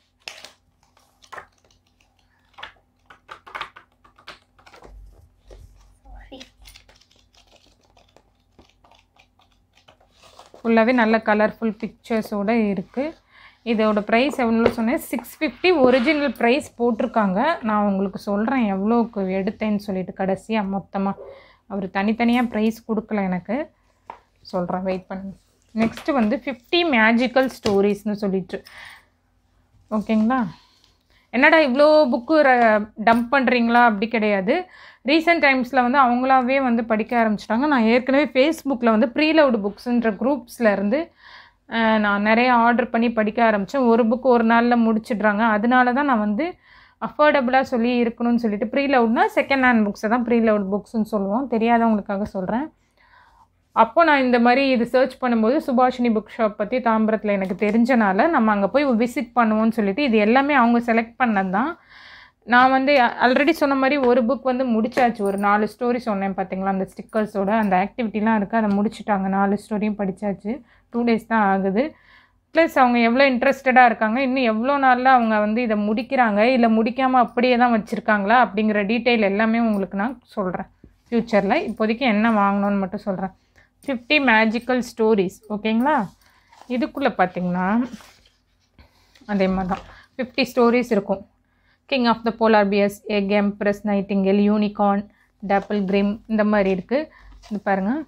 ஃபுல்லாகவே நல்ல கலர்ஃபுல் பிக்சர்ஸோடு இருக்குது இதோட ப்ரைஸ் எவ்வளோ சொன்னேன் சிக்ஸ் ஃபிஃப்டி ஒரிஜினல் ப்ரைஸ் போட்டிருக்காங்க நான் உங்களுக்கு சொல்கிறேன் எவ்வளோக்கு எடுத்தேன்னு சொல்லிட்டு கடைசியாக மொத்தமாக அவர் தனித்தனியாக ப்ரைஸ் கொடுக்கல எனக்கு சொல்கிறேன் வெயிட் பண்ணுங்க நெக்ஸ்ட்டு வந்து ஃபிஃப்டி மேஜிக்கல் ஸ்டோரிஸ்னு சொல்லிட்டு ஓகேங்களா என்னடா இவ்வளோ புக்கு டம்ப் பண்ணுறீங்களா அப்படி கிடையாது ரீசெண்ட் டைம்ஸில் வந்து அவங்களாவே வந்து படிக்க ஆரம்பிச்சிட்டாங்க நான் ஏற்கனவே ஃபேஸ்புக்கில் வந்து ப்ரீலவுடு புக்ஸுன்ற குரூப்ஸில் இருந்து அஹ், நான் நிறைய ஆர்டர் பண்ணி படிக்க ஆரம்பித்தேன் ஒரு புக் ஒரு நாளில் முடிச்சிடுறாங்க அதனால தான் நான் வந்து அஃபோர்டபுளாக சொல்லி இருக்கணும்னு சொல்லிட்டு ப்ரீலவுட்னா செகண்ட் ஹேண்ட் புக்ஸை தான் ப்ரீலவுட் புக்ஸ்னு சொல்லுவோம் தெரியாதவங்களுக்காக சொல்கிறேன் அப்போ நான் இந்த மாதிரி இது சர்ச் பண்ணும்போது சுபாஷினி புக் ஷாப் பற்றி தாம்பரத்தில் எனக்கு தெரிஞ்சனால நம்ம அங்கே போய் விசிட் பண்ணுவோம்னு சொல்லிட்டு இது எல்லாமே அவங்க செலக்ட் பண்ணது தான் நான் வந்து ஆல்ரெடி சொன்ன மாதிரி ஒரு புக் வந்து முடிச்சாச்சு ஒரு நாலு ஸ்டோரி சொன்னேன் பார்த்தீங்களா அந்த ஸ்டிக்கர்ஸோட அந்த ஆக்டிவிட்டிலாம் இருக்குது அதை முடிச்சிட்டாங்க நாலு ஸ்டோரியும் படித்தாச்சு டூ டேஸ் தான் ஆகுது ப்ளஸ் அவங்க எவ்வளோ இன்ட்ரெஸ்டடாக இருக்காங்க இன்னும் எவ்வளோ நாளில் அவங்க வந்து இதை முடிக்கிறாங்க இல்லை முடிக்காமல் அப்படியே தான் வச்சுருக்காங்களா அப்படிங்கிற டீட்டெயில் எல்லாமே உங்களுக்கு நான் சொல்கிறேன் ஃப்யூச்சரில் இப்போதைக்கு என்ன வாங்கணும்னு மட்டும் சொல்கிறேன் ஃபிஃப்டி மேஜிக்கல் ஸ்டோரிஸ் ஓகேங்களா இதுக்குள்ளே பார்த்தீங்கன்னா அதே மாதிரி தான் ஃபிஃப்டி ஸ்டோரிஸ் இருக்கும் king of the polar bears egg empress nightingale unicorn டேப்பிள் கிரிம் இந்த மாதிரி இருக்குது இது பாருங்கள்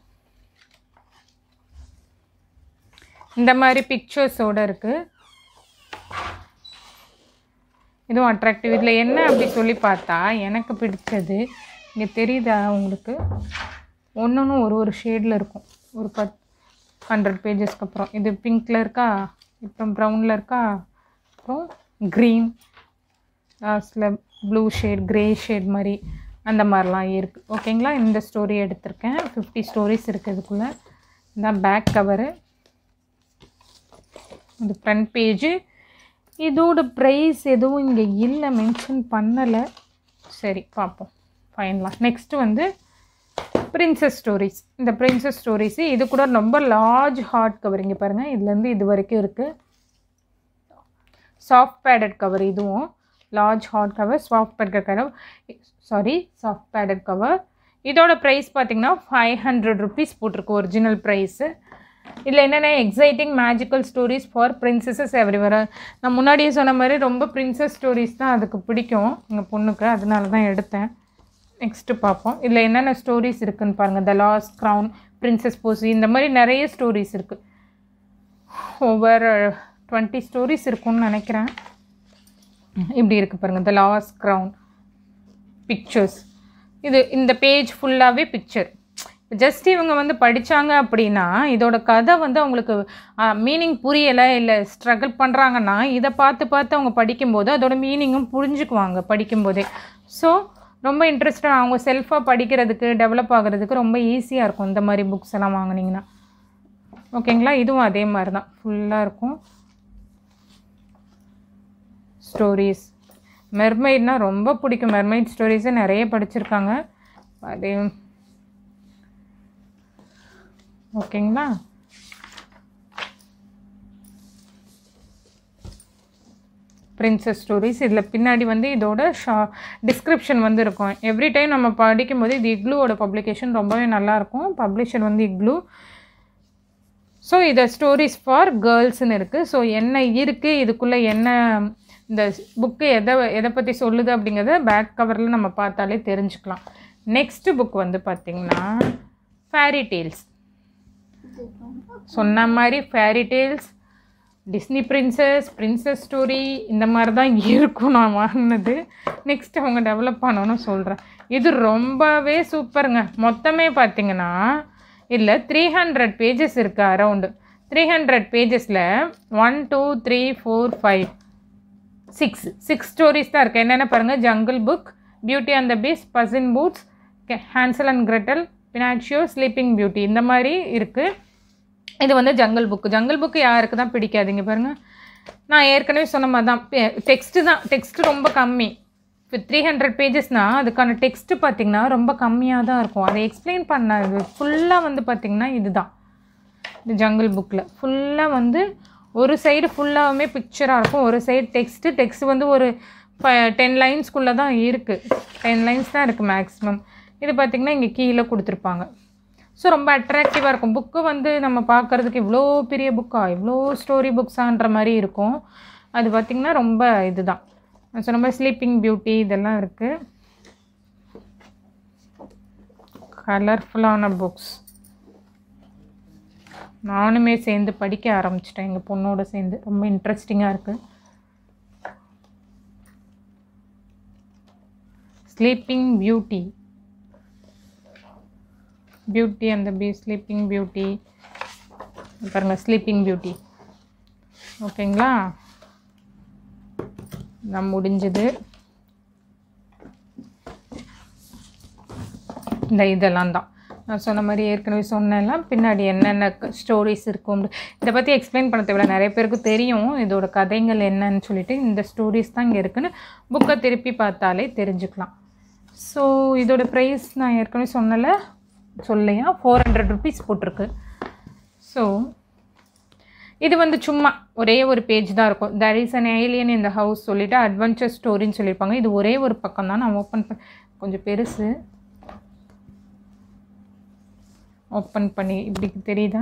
இந்த மாதிரி பிக்சர்ஸோடு இருக்குது இதுவும் அட்ராக்டிவ் இதில் என்ன அப்படி சொல்லி பார்த்தா எனக்கு பிடிச்சது இங்கே தெரியுதா உங்களுக்கு ஒன்று ஒன்று ஒரு ஒரு ஷேடில் இருக்கும் ஒரு பத் ஹண்ட்ரட் பேஜஸ்க்கு அப்புறம் இது பிங்க்கில் இருக்கா அப்புறம் ப்ரௌனில் இருக்கா அப்புறம் க்ரீன் லாஸ்ட்டில் ப்ளூ ஷேட் க்ரே ஷேட் மாதிரி அந்த மாதிரிலாம் இருக்குது ஓகேங்களா இந்த ஸ்டோரி எடுத்திருக்கேன் ஃபிஃப்டி ஸ்டோரிஸ் இருக்குது இதுக்குள்ளே இதான் பேக் கவரு இது ஃப்ரண்ட் பேஜு இதோட ப்ரைஸ் எதுவும் இங்கே இல்லை மென்ஷன் பண்ணலை சரி பார்ப்போம் ஃபைனலாக நெக்ஸ்ட்டு வந்து பிரின்சஸ் ஸ்டோரிஸ் இந்த பிரின்சஸ் ஸ்டோரிஸு இது கூட ரொம்ப லார்ஜ் ஹார்ட் கவர் இங்கே பாருங்கள் இதுலேருந்து இது வரைக்கும் இருக்குது சாஃப்ட் பேடட் கவர் இதுவும் large hard cover soft padded cover sorry soft padded cover இதோட ப்ரைஸ் பார்த்தீங்கன்னா ஃபைவ் ஹண்ட்ரட் ருபீஸ் போட்டிருக்கு ஒரிஜினல் ப்ரைஸு இதில் என்னென்ன exciting magical stories for princesses everywhere நான் முன்னாடியே சொன்ன மாதிரி ரொம்ப பிரின்சஸ் ஸ்டோரிஸ் தான் அதுக்கு பிடிக்கும் எங்கள் பொண்ணுக்கு அதனால தான் எடுத்தேன் நெக்ஸ்ட்டு பார்ப்போம் இதில் என்னென்ன ஸ்டோரிஸ் இருக்குன்னு பாருங்கள் the lost crown princess Posy இந்த மாதிரி நிறைய ஸ்டோரிஸ் இருக்குது ஓவர் டுவெண்ட்டி ஸ்டோரிஸ் இருக்கும்னு நினைக்கிறேன் இப்படி இருக்குது பாருங்கள் த லாஸ்ட் க்ரௌன் பிக்சர்ஸ் இது இந்த பேஜ் ஃபுல்லாகவே பிக்சர் ஜஸ்ட் இவங்க வந்து படித்தாங்க அப்படின்னா இதோட கதை வந்து அவங்களுக்கு மீனிங் புரியலை இல்லை ஸ்ட்ரகிள் பண்ணுறாங்கன்னா இதை பார்த்து பார்த்து அவங்க படிக்கும்போது அதோட மீனிங்கும் புரிஞ்சுக்குவாங்க படிக்கும்போதே ஸோ ரொம்ப இன்ட்ரெஸ்டாக அவங்க செல்ஃபாக படிக்கிறதுக்கு டெவலப் ஆகிறதுக்கு ரொம்ப ஈஸியாக இருக்கும் இந்த மாதிரி புக்ஸ் எல்லாம் வாங்குனீங்கன்னா ஓகேங்களா இதுவும் அதே மாதிரி தான் ஃபுல்லாக இருக்கும் ஸ்டோரிஸ் மெர்மைட்னா ரொம்ப பிடிக்கும் மெர்மைட் ஸ்டோரிஸை நிறைய படிச்சிருக்காங்க அதே ஓகேங்களா பிரின்சஸ் ஸ்டோரிஸ் இதில் பின்னாடி வந்து இதோட ஷா டிஸ்கிரிப்ஷன் வந்து இருக்கும் எவ்ரி டைம் நம்ம படிக்கும்போது இது இக்லூவோட பப்ளிகேஷன் ரொம்பவே நல்லாயிருக்கும் பப்ளிஷர் வந்து இக்லூ ஸோ இதை ஸ்டோரிஸ் ஃபார் கேர்ள்ஸ்னு இருக்குது ஸோ என்ன இருக்குது இதுக்குள்ளே என்ன இந்த புக்கு எதை எதை பற்றி சொல்லுது அப்படிங்கிறத பேக் கவரில் நம்ம பார்த்தாலே தெரிஞ்சுக்கலாம் நெக்ஸ்ட்டு புக் வந்து பார்த்திங்கன்னா ஃபேரி டேல்ஸ் இது ரொம்ப சொன்ன மாதிரி fairy tales Disney princess princess story இந்த மாதிரி தான் இருக்கும் நான் வாங்கினது நெக்ஸ்ட் அவங்க டெவலப் பண்ணணும்னு சொல்கிறேன் இது ரொம்பவே சூப்பருங்க மொத்தமே பார்த்தீங்கன்னா இதில் த்ரீ ஹண்ட்ரட் பேஜஸ் இருக்குது அரவுண்டு த்ரீ ஹண்ட்ரட் பேஜஸில் one two three four five six six stories தான் இருக்குது என்னென்ன பாருங்கள் jungle book beauty and the beast puss in boots Hansel and Gretel Pinocchio sleeping beauty இந்த மாதிரி இருக்குது இது வந்து ஜங்கிள் புக்கு ஜங்கிள் புக்கு யாருக்கு தான் பிடிக்காதுங்க பாருங்கள் நான் ஏற்கனவே சொன்ன மாதிரி தான் டெக்ஸ்ட்டு தான் டெக்ஸ்ட்டு ரொம்ப கம்மி இப்போ த்ரீ ஹண்ட்ரட் பேஜஸ்னால் அதுக்கான டெக்ஸ்ட்டு பார்த்திங்கன்னா ரொம்ப கம்மியாக தான் இருக்கும் அதை எக்ஸ்பிளைன் பண்ணது ஃபுல்லாக வந்து பார்த்திங்கன்னா இதுதான் இந்த ஜங்கிள் புக்கில் ஃபுல்லாக வந்து ஒரு சைடு ஃபுல்லாகவுமே பிக்சராக இருக்கும் ஒரு சைடு டெக்ஸ்ட்டு டெக்ஸ்ட் வந்து ஒரு டென் லைன்ஸ்குள்ளே தான் இருக்குது டென் லைன்ஸ் தான் இருக்குது மேக்ஸிமம் இது பார்த்திங்கன்னா இங்கே கீழே கொடுத்துருப்பாங்க ஸோ ரொம்ப அட்ராக்டிவாக இருக்கும் புக்கு வந்து நம்ம பார்க்குறதுக்கு இவ்வளோ பெரிய புக்கா இவ்வளோ ஸ்டோரி புக்ஸான்ற மாதிரி இருக்கும் அது பார்த்திங்கன்னா ரொம்ப இதுதான் நான் சொன்ன மாதிரி ஸ்லீப்பிங் பியூட்டி இதெல்லாம் இருக்குது கலர்ஃபுல்லான புக்ஸ் நானுமே சேர்ந்து படிக்க ஆரம்பிச்சிட்டேன் எங்கள் பொண்ணோட சேர்ந்து ரொம்ப இன்ட்ரெஸ்டிங்காக இருக்குது ஸ்லீப்பிங் பியூட்டி பியூட்டி அந்த பி ஸ்லீப்பிங் பியூட்டி பாருங்கள் ஸ்லீப்பிங் பியூட்டி ஓகேங்களா நான் முடிஞ்சது இந்த இதெல்லாம் தான் நான் சொன்ன மாதிரி ஏற்கனவே சொன்னேன்லாம் பின்னாடி என்னென்ன ஸ்டோரிஸ் இருக்கும் இதை பற்றி எக்ஸ்பிளைன் பண்ண தேவையில்ல நிறைய பேருக்கு தெரியும் இதோட கதைகள் என்னன்னு சொல்லிட்டு இந்த ஸ்டோரிஸ் தான் இங்கே இருக்குன்னு புக்கை திருப்பி பார்த்தாலே தெரிஞ்சுக்கலாம் ஸோ இதோட ப்ரைஸ் நான் ஏற்கனவே சொன்னல சொல்லையா ஃபோர் ஹண்ட்ரட் ருபீஸ் போட்டிருக்கு ஸோ இது வந்து சும்மா ஒரே ஒரு பேஜ் தான் இருக்கும் தர் இஸ் அன் ஏலியன் இந்த ஹவுஸ் சொல்லிட்டு அட்வென்ச்சர் ஸ்டோரின்னு சொல்லியிருப்பாங்க இது ஒரே ஒரு பக்கம் தான் நான் ஓப்பன் பண்ண கொஞ்சம் பெருசு ஓப்பன் பண்ணி இப்படி தெரியுதா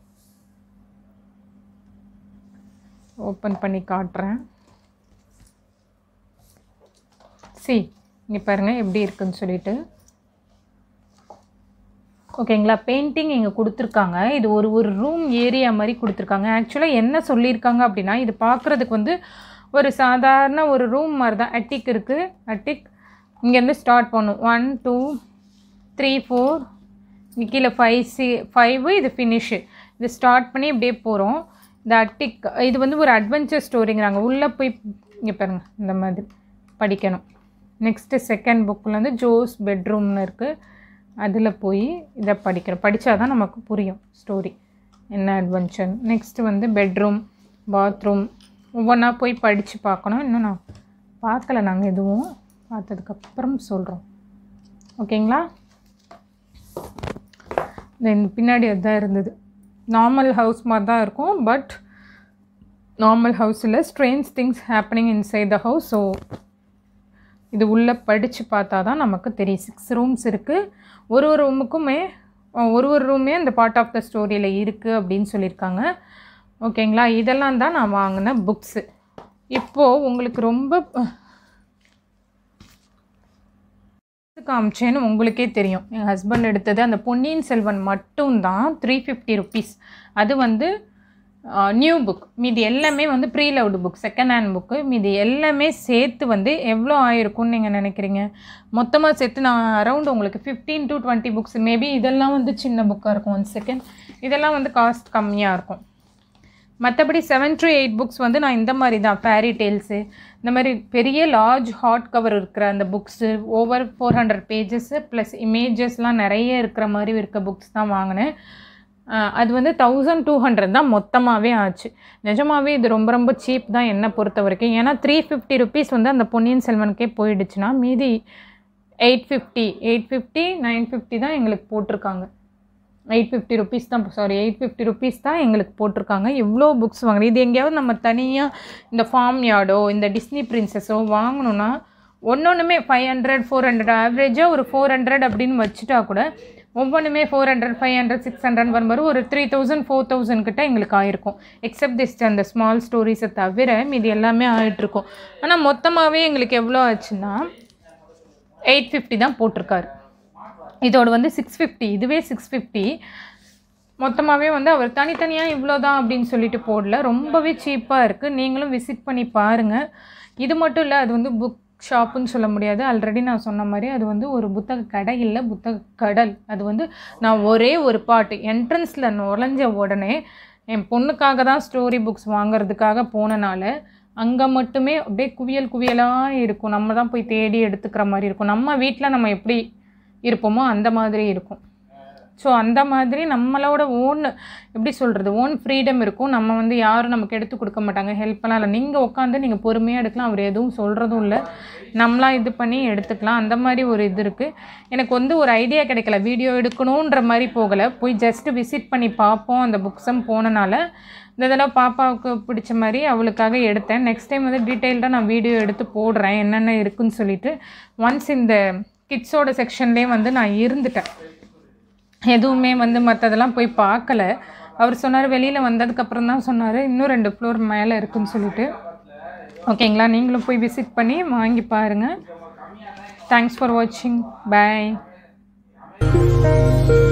ஓப்பன் பண்ணி காட்டுறேன் சி இங்கே பாருங்கள் எப்படி இருக்குன்னு சொல்லிட்டு ஓகேங்களா பெயிண்டிங் இங்கே கொடுத்துருக்காங்க இது ஒரு ஒரு ரூம் ஏரியா மாதிரி கொடுத்துருக்காங்க ஆக்சுவலாக என்ன சொல்லியிருக்காங்க அப்படின்னா இது பார்க்குறதுக்கு வந்து ஒரு சாதாரண ஒரு ரூம் மாதிரி தான் அட்டிக் இருக்குது அட்டிக் இங்கேருந்து ஸ்டார்ட் பண்ணும் ஒன் டூ த்ரீ ஃபோர் இங்கே கீழே ஃபைவ் சி ஃபைவு இது ஃபினிஷு இது ஸ்டார்ட் பண்ணி இப்படியே போகிறோம் இந்த அட்டிக் இது வந்து ஒரு அட்வென்ச்சர் ஸ்டோரிங்கிறாங்க உள்ளே போய் இங்கே பாருங்கள் இந்த மாதிரி படிக்கணும் நெக்ஸ்ட்டு செகண்ட் புக்கில் வந்து ஜோஸ் பெட்ரூம்னு இருக்குது அதில் போய் இதை படிக்கணும் படித்தா தான் நமக்கு புரியும் ஸ்டோரி என்ன அட்வென்ச்சர் நெக்ஸ்ட்டு வந்து பெட்ரூம் பாத்ரூம் ஒவ்வொன்றா போய் படித்து பார்க்கணும் இன்னும் நான் பார்க்கல நாங்கள் எதுவும் பார்த்ததுக்கப்புறம் சொல்கிறோம் ஓகேங்களா தென் பின்னாடி அதுதான் இருந்தது நார்மல் ஹவுஸ் மாதிரி தான் இருக்கும் பட் நார்மல் ஹவுஸில் strange things happening inside the house so இது உள்ளே படித்து பார்த்தா தான் நமக்கு தெரியும் சிக்ஸ் ரூம்ஸ் இருக்குது ஒரு ஒரு ரூமுக்குமே ஒரு ஒரு ரூமே அந்த பார்ட் ஆஃப் த ஸ்டோரியில் இருக்குது அப்படின்னு சொல்லியிருக்காங்க ஓகேங்களா இதெல்லாம் தான் நான் வாங்கின புக்ஸு இப்போது உங்களுக்கு ரொம்ப காமிச்சேன்னு உங்களுக்கே தெரியும் என் ஹஸ்பண்ட் எடுத்தது அந்த பொன்னியின் செல்வன் மட்டும்தான் த்ரீ ஃபிஃப்டி ருபீஸ் அது வந்து நியூ புக் மீதி எல்லாமே வந்து pre loved book second hand book மீதி எல்லாமே சேர்த்து வந்து எவ்வளோ ஆயிருக்கும்னு நீங்கள் நினைக்கிறீங்க மொத்தமாக சேர்த்து நான் அரௌண்ட் உங்களுக்கு fifteen to twenty books maybe இதெல்லாம் வந்து சின்ன புக்காக இருக்கும் ஒன் செகண்ட் இதெல்லாம் வந்து காஸ்ட் கம்மியாக இருக்கும் மற்றபடி செவன் டு எயிட் புக்ஸ் வந்து நான் இந்த மாதிரி தான் ஃபேரி டேல்ஸு இந்த மாதிரி பெரிய லார்ஜ் ஹாட் கவர் இருக்கிற அந்த books over four hundred pages plus இமேஜஸ்லாம் நிறைய இருக்கிற மாதிரி இருக்க புக்ஸ் தான் வாங்கினேன் அது வந்து தௌசண்ட் டூ ஹண்ட்ரட் தான் மொத்தமாகவே ஆச்சு நிஜமாகவே இது ரொம்ப ரொம்ப சீப் தான் என்னை பொறுத்த வரைக்கும் ஏன்னா த்ரீ ஃபிஃப்டி ருபீஸ் வந்து அந்த பொன்னியின் செல்வனுக்கே போயிடுச்சுன்னா மீதி eight fifty eight fifty nine fifty தான் எங்களுக்கு போட்டிருக்காங்க எயிட் ஃபிஃப்டி ருபீஸ் தான் சாரி எயிட் ஃபிஃப்டி ருபீஸ் தான் எங்களுக்கு போட்டிருக்காங்க எவ்வளோ புக்ஸ் வாங்குறோம் இது எங்கேயாவது நம்ம தனியாக இந்த ஃபார்ம் யார்டோ இந்த டிஸ்னி பிரின்சஸோ வாங்கணுன்னா ஒன்று ஒன்றுமே ஃபைவ் ஹண்ட்ரட் ஃபோர் ஹண்ட்ரட் ஆவரேஜாக ஒரு ஃபோர் ஹண்ட்ரட் அப்படின்னு வச்சுட்டா கூட ஒவ்வொன்றுமே four hundred five hundred six hundred வரும்போது ஒரு த்ரீ தௌசண்ட் ஃபோர் தௌசண்ட் கிட்ட எங்களுக்கு ஆயிருக்கும் எக்ஸப்ட் திஸ் அந்த ஸ்மால் ஸ்டோரிஸை தவிர மீதி எல்லாமே ஆகிட்டுருக்கும் ஆனால் மொத்தமாகவே எங்களுக்கு எவ்வளோ ஆச்சுன்னா எயிட் ஃபிஃப்டி தான் போட்டிருக்காரு இதோட வந்து சிக்ஸ் ஃபிஃப்டி இதுவே சிக்ஸ் ஃபிஃப்டி மொத்தமாகவே வந்து அவர் தனித்தனியாக இவ்வளோ தான் அப்படின்னு சொல்லிட்டு போடல ரொம்பவே சீப்பாக இருக்குது நீங்களும் விசிட் பண்ணி பாருங்கள் இது மட்டும் இல்லை அது வந்து புக் ஷாப்புன்னு சொல்ல முடியாது ஆல்ரெடி நான் சொன்ன மாதிரி அது வந்து ஒரு புத்தக கடை இல்லை புத்தக கடல் அது வந்து நான் ஒரே ஒரு பாட்டு என்ட்ரன்ஸில் நுழைஞ்ச உடனே என் பொண்ணுக்காக தான் ஸ்டோரி புக்ஸ் வாங்குறதுக்காக போனனால அங்கே மட்டுமே அப்படியே குவியல் குவியலாக இருக்கும் நம்ம தான் போய் தேடி எடுத்துக்கிற மாதிரி இருக்கும் நம்ம வீட்டில் நம்ம எப்படி இருப்போமோ அந்த மாதிரி இருக்கும் ஸோ அந்த மாதிரி நம்மளோட ஓன் எப்படி சொல்கிறது ஓன் ஃப்ரீடம் இருக்கும் நம்ம வந்து யாரும் நமக்கு எடுத்து கொடுக்க மாட்டாங்க ஹெல்ப்லாம் இல்லை நீங்கள் உட்காந்து நீங்கள் பொறுமையாக எடுக்கலாம் அவர் எதுவும் சொல்கிறதும் இல்லை நம்மளாம் இது பண்ணி எடுத்துக்கலாம் அந்த மாதிரி ஒரு இது இருக்குது எனக்கு வந்து ஒரு ஐடியா கிடைக்கல வீடியோ எடுக்கணுன்ற மாதிரி போகலை போய் ஜஸ்ட் விசிட் பண்ணி பார்ப்போம் அந்த புக்ஸும் போனனால இந்த தடவை பாப்பாவுக்கு பிடிச்ச மாதிரி அவளுக்காக எடுத்தேன் நெக்ஸ்ட் டைம் வந்து டீட்டெயில்டாக நான் வீடியோ எடுத்து போடுறேன் என்னென்ன இருக்குன்னு சொல்லிட்டு ஒன்ஸ் இந்த கிட்ஸோட செக்ஷன்லேயே வந்து நான் இருந்துட்டேன் எதுவுமே வந்து மற்றதெல்லாம் போய் பார்க்கல அவர் சொன்னார் வெளியில் வந்ததுக்கப்புறம் தான் சொன்னார் இன்னும் ரெண்டு ஃப்ளோர் மேலே இருக்குன்னு சொல்லிட்டு ஓகேங்களா நீங்களும் போய் விசிட் பண்ணி வாங்கி பாருங்கள் தேங்க்ஸ் ஃபார் வாட்சிங் பாய்